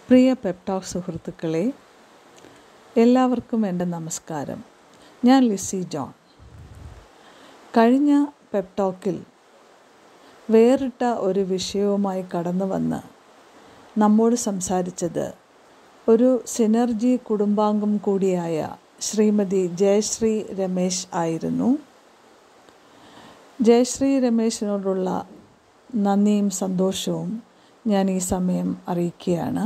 പ്രിയ പെപ്ടോക് സുഹൃത്തുക്കളെ എല്ലാവർക്കും എൻ്റെ നമസ്കാരം ഞാൻ ലിസി ജോൺ കഴിഞ്ഞ പെപ്ടോക്കിൽ വേറിട്ട ഒരു വിഷയവുമായി കടന്നു വന്ന് നമ്മോട് സംസാരിച്ചത് ഒരു സിനർജി കുടുംബാംഗം കൂടിയായ ശ്രീമതി ജയശ്രീ രമേശ് ആയിരുന്നു ജയശ്രീ രമേശിനോടുള്ള നന്ദിയും സന്തോഷവും ഞാൻ ഈ സമയം അറിയിക്കുകയാണ്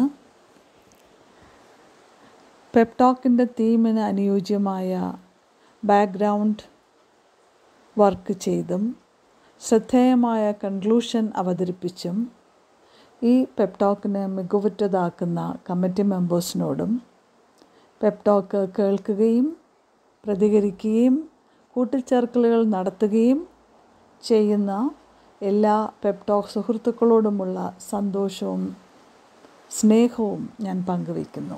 പെപ്ടോക്കിൻ്റെ തീമിന് അനുയോജ്യമായ ബാക്ക്ഗ്രൗണ്ട് വർക്ക് ചെയ്തും ശ്രദ്ധേയമായ കൺക്ലൂഷൻ അവതരിപ്പിച്ചും ഈ പെപ്ടോക്കിനെ മികവുറ്റതാക്കുന്ന കമ്മിറ്റി മെമ്പേഴ്സിനോടും പെപ്ടോക്ക് കേൾക്കുകയും പ്രതികരിക്കുകയും കൂട്ടിച്ചേർക്കലുകൾ നടത്തുകയും ചെയ്യുന്ന എല്ലാ പെപ്ടോക്ക് സുഹൃത്തുക്കളോടുമുള്ള സന്തോഷവും സ്നേഹവും ഞാൻ പങ്കുവയ്ക്കുന്നു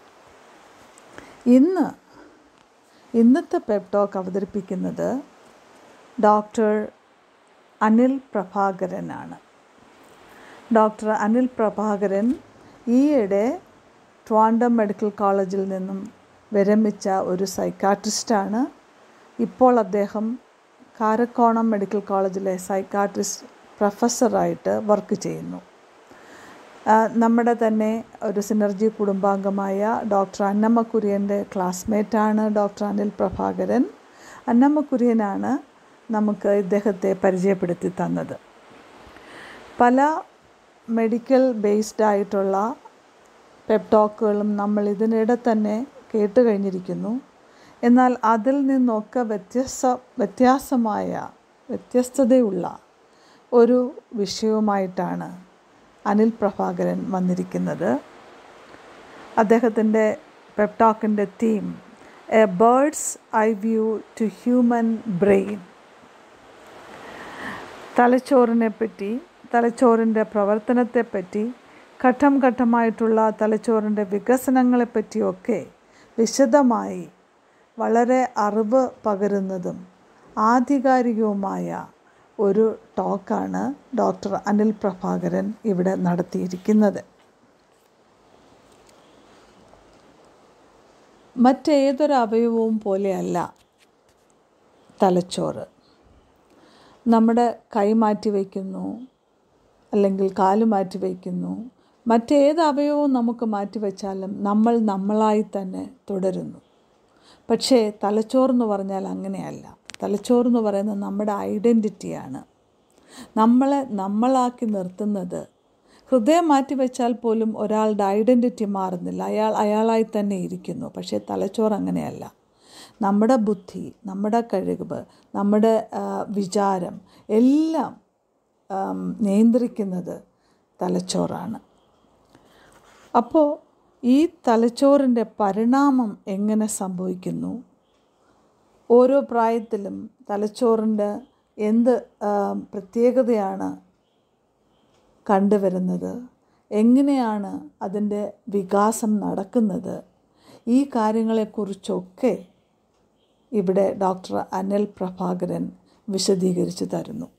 ഇന്ന് ഇന്നത്തെ പെപ്ടോക്ക് അവതരിപ്പിക്കുന്നത് ഡോക്ടർ അനിൽ പ്രഭാകരനാണ് ഡോക്ടർ അനിൽ പ്രഭാകരൻ ഈയിടെ ട്വാൻഡം മെഡിക്കൽ കോളേജിൽ നിന്നും വിരമിച്ച ഒരു സൈക്കാട്രിസ്റ്റാണ് ഇപ്പോൾ അദ്ദേഹം കാരക്കോണം മെഡിക്കൽ കോളേജിലെ സൈക്കാട്രിസ്റ്റ് പ്രൊഫസറായിട്ട് വർക്ക് ചെയ്യുന്നു നമ്മുടെ തന്നെ ഒരു സിനർജി കുടുംബാംഗമായ ഡോക്ടർ അന്നമ്മ കുര്യൻ്റെ ക്ലാസ്മേറ്റാണ് ഡോക്ടർ അനിൽ പ്രഭാകരൻ അന്നമ്മ കുര്യനാണ് നമുക്ക് ഇദ്ദേഹത്തെ പരിചയപ്പെടുത്തി തന്നത് പല മെഡിക്കൽ ബേസ്ഡ് ആയിട്ടുള്ള പെപ്ടോക്കുകളും നമ്മൾ ഇതിനിടെ തന്നെ കേട്ട് കഴിഞ്ഞിരിക്കുന്നു എന്നാൽ അതിൽ നിന്നൊക്കെ വ്യത്യസ്ത വ്യത്യാസമായ വ്യത്യസ്തതയുള്ള ഒരു വിഷയവുമായിട്ടാണ് അനിൽ പ്രഭാകരൻ വന്നിരിക്കുന്നത് അദ്ദേഹത്തിൻ്റെ പെപ്ടോക്കിൻ്റെ theme a bird's eye view to human brain തലച്ചോറിനെ പറ്റി തലച്ചോറിൻ്റെ പ്രവർത്തനത്തെപ്പറ്റി ഘട്ടം ഘട്ടമായിട്ടുള്ള തലച്ചോറിൻ്റെ വികസനങ്ങളെപ്പറ്റിയൊക്കെ വിശദമായി വളരെ അറിവ് പകരുന്നതും ആധികാരികവുമായ ഒരു ടോക്കാണ് ഡോക്ടർ അനിൽ പ്രഭാകരൻ ഇവിടെ നടത്തിയിരിക്കുന്നത് മറ്റേതൊരു അവയവവും പോലെയല്ല തലച്ചോറ് നമ്മുടെ കൈ മാറ്റി വയ്ക്കുന്നു അല്ലെങ്കിൽ കാല് മാറ്റി വയ്ക്കുന്നു മറ്റേത് അവയവവും നമുക്ക് മാറ്റി വച്ചാലും നമ്മൾ നമ്മളായി തന്നെ തുടരുന്നു പക്ഷേ തലച്ചോറെന്ന് പറഞ്ഞാൽ അങ്ങനെയല്ല തലച്ചോറെന്ന് പറയുന്നത് നമ്മുടെ ഐഡൻറ്റിറ്റിയാണ് നമ്മളെ നമ്മളാക്കി നിർത്തുന്നത് ഹൃദയം മാറ്റി വെച്ചാൽ പോലും ഒരാളുടെ ഐഡൻറ്റിറ്റി മാറുന്നില്ല അയാൾ അയാളായി തന്നെ ഇരിക്കുന്നു പക്ഷേ തലച്ചോറ് അങ്ങനെയല്ല നമ്മുടെ ബുദ്ധി നമ്മുടെ കഴിവ് നമ്മുടെ വിചാരം എല്ലാം നിയന്ത്രിക്കുന്നത് തലച്ചോറാണ് അപ്പോൾ ഈ തലച്ചോറിൻ്റെ പരിണാമം എങ്ങനെ സംഭവിക്കുന്നു ഓരോ പ്രായത്തിലും തലച്ചോറിൻ്റെ എന്ത് പ്രത്യേകതയാണ് കണ്ടുവരുന്നത് എങ്ങനെയാണ് അതിൻ്റെ വികാസം നടക്കുന്നത് ഈ കാര്യങ്ങളെക്കുറിച്ചൊക്കെ ഇവിടെ ഡോക്ടർ അനിൽ പ്രഭാകരൻ വിശദീകരിച്ച് തരുന്നു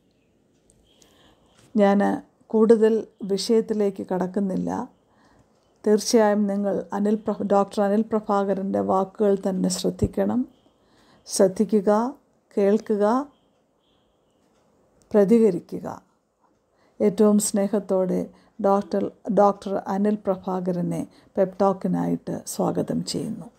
ഞാൻ കൂടുതൽ വിഷയത്തിലേക്ക് കടക്കുന്നില്ല തീർച്ചയായും നിങ്ങൾ അനിൽ പ്ര ഡോക്ടർ അനിൽ പ്രഭാകരൻ്റെ വാക്കുകൾ തന്നെ ശ്രദ്ധിക്കണം ശ്രദ്ധിക്കുക കേൾക്കുക പ്രതികരിക്കുക ഏറ്റവും സ്നേഹത്തോടെ ഡോക്ടർ ഡോക്ടർ അനിൽ പ്രഭാകരനെ പെപ്ടോക്കിനായിട്ട് സ്വാഗതം ചെയ്യുന്നു